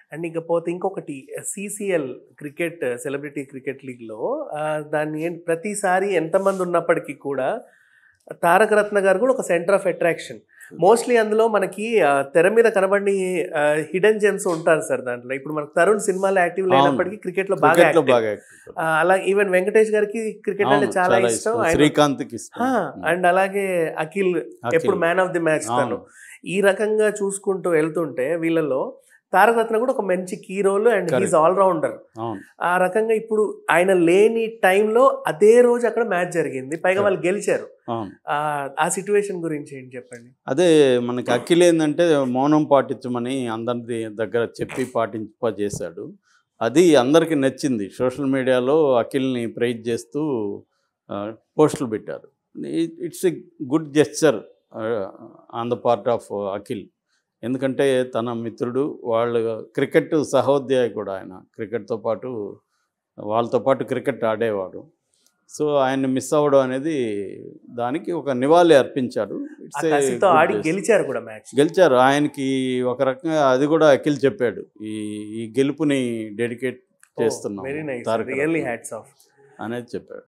And ఇంకపోతే ఇంకొకటి CCL cricket celebrity cricket లీగ్లో దాన్ని ఏం- ప్రతిసారి ఎంతమంది ఉన్నప్పటికీ కూడా తారక రత్న గారు కూడా ఒక సెంటర్ ఆఫ్ అట్రాక్షన్ మోస్ట్లీ అందులో మనకి ఆ, తెర మీద కనబడి హిడెన్ జెమ్స్ ఉంటారు సార్ దాంట్లో ఇప్పుడు మనకు తరుణ్ సినిమాలో యాక్టివ్ అవును. లేనప్పటికీ క్రికెట్ లో బాగా క్రికెట్ లో active. బాగా active. ఆ, అలా ఈవెన్ వెంకటేష్ గారికి క్రికెట్ అంటే అవును, చాలా ఇష్టం ఆయన- శ్రీకాంత్ కి ఇష్టం ఆ, అండ్ అలాగే అఖిల్ అఖిల్. ఎప్పుడు మ్యాన్ ఆఫ్ ది మ్యాచ్ తను అవును. ఈ రకంగా చూసుకుంటూ వెళ్తుంటే వీళ్ళలో తారక రత్న కూడా ఒక మంచి key role and Correct. He's all rounder అవును ఆ రకంగా ఇప్పుడు ఆయన లేని టైంలో అదే రోజు అక్కడ మ్యాచ్ జరిగింది పైగా వాళ్ళు గెలిచారు అవును ఆ, ఆ సిచ్యువేషన్ గురించి ఏంటి చెప్పండి అదే మనకి అఖిల్ ఏంటంటే మౌనం పాటించమని అందరి దగ్గర చెప్పి పాటింప చేశాడు అది అందరికీ నచ్చింది సోషల్ మీడియాలో అఖిల్ని ప్రైజ్ చేస్తూ ఆ, పోస్టులు పెట్టారు it's a good gesture on the part of Akhil ఎందుకంటే తన మిత్రుడు వాళ్ళు క్రికెట్ సహోద్యాయి కూడా ఆయన క్రికెట్తో పాటు వాళ్ళతో పాటు క్రికెట్ ఆడేవాడు సో ఆయన్ని మిస్ అవ్వడం అనేది దానికి ఒక నివాళి అర్పించాడు ఆ It's a కసితో good ఆడి gesture. గెలిచారు కూడా మ్యాచ్ గెలిచారు ఆయనకి ఒక రకంగా అది కూడా అఖిల్ చెప్పాడు ఈ ఈ గెలుపుని డెడికేట్ చేస్తున్నాం very nice Taraka really Ratna hats off అనేది చెప్పాడు